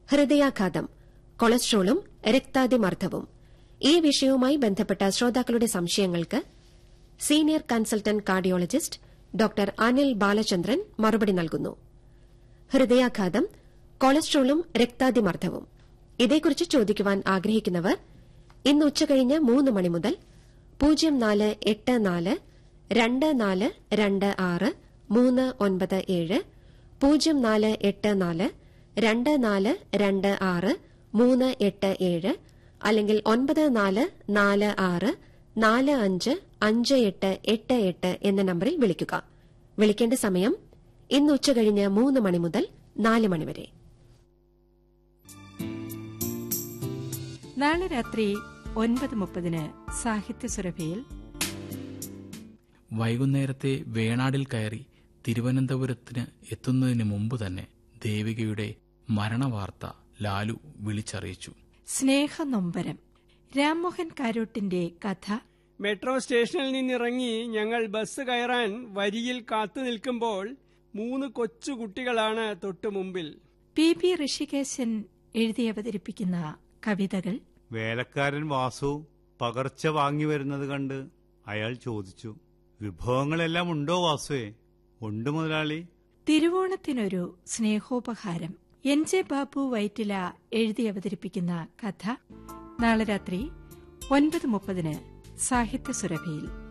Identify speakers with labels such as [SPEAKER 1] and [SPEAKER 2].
[SPEAKER 1] ഹൃദയാഘാതം കൊളസ്ട്രോളും രക്താതിമർദ്ദവും ഈ വിഷയവുമായി ബന്ധപ്പെട്ട ശ്രോതാക്കളുടെ സംശയങ്ങൾക്ക് senior consultant cardiologist doctor Anil Balachandran മറുപടി നൽകുന്നു ഹൃദയാഘാതം കൊളസ്ട്രോളും രക്താതിമർദ്ദവും ഇതേക്കുറിച്ച് ചോദിക്കുവാൻ ആഗ്രഹിക്കുന്നവർ ഇന്ന് ഉച്ചകഴിഞ്ഞ് മൂന്ന് മണി മുതൽ പൂജ്യം നാല് എട്ട് നാല് രണ്ട് നാല് രണ്ട് ആറ് മൂന്ന് ഒൻപത് ഏഴ് പൂജ്യം നാല് എട്ട് നാല് രണ്ട് നാല് രണ്ട് ആറ് മൂന്ന് എട്ട് ഏഴ് അല്ലെങ്കിൽ ഒൻപത് നാല് നാല് ആറ് നാല് അഞ്ച് അഞ്ച് എട്ട് എട്ട് എട്ട് എന്ന നമ്പറിൽ വിളിക്കുക വിളിക്കേണ്ട സമയം ഇന്ന് ഉച്ചകഴിഞ്ഞ് മൂന്ന് മണി മുതൽ നാല് മണിവരെ
[SPEAKER 2] നാളെ രാത്രി ഒൻപത് മുപ്പതിന് സാഹിത്യ സുരഭിയിൽ
[SPEAKER 3] വൈകുന്നേരത്തെ വേണാടിൽ കയറി തിരുവനന്തപുരത്തിന് എത്തുന്നതിന് മുമ്പ് തന്നെ ദേവികയുടെ മരണവാർത്ത ലാലു വിളിച്ചറിയിച്ചു
[SPEAKER 2] സ്നേഹനൊമ്പരം രാംമോഹൻ കാരോട്ടിന്റെ കഥ
[SPEAKER 4] മെട്രോ സ്റ്റേഷനിൽ നിന്നിറങ്ങി ഞങ്ങൾ ബസ് കയറാൻ വരിയിൽ കാത്തു നിൽക്കുമ്പോൾ മൂന്ന് കൊച്ചു കുട്ടികളാണ് തൊട്ടു മുമ്പിൽ
[SPEAKER 2] പി ബി ഋഷികേശൻ എഴുതി അവതരിപ്പിക്കുന്ന കവിതകൾ
[SPEAKER 5] വേലക്കാരൻ വാസു പകർച്ച വാങ്ങി വരുന്നത് കണ്ട് അയാൾ ചോദിച്ചു വിഭവങ്ങളെല്ലാം ഉണ്ടോ വാസുവേ ഉണ്ട് മുതലാളി
[SPEAKER 2] തിരുവോണത്തിനൊരു സ്നേഹോപഹാരം എൻ ജെ ബാബു വൈറ്റില എഴുതി അവതരിപ്പിക്കുന്ന കഥ നാളെ രാത്രി ഒൻപത് മുപ്പതിന് സാഹിത്യ സുരഭിയിൽ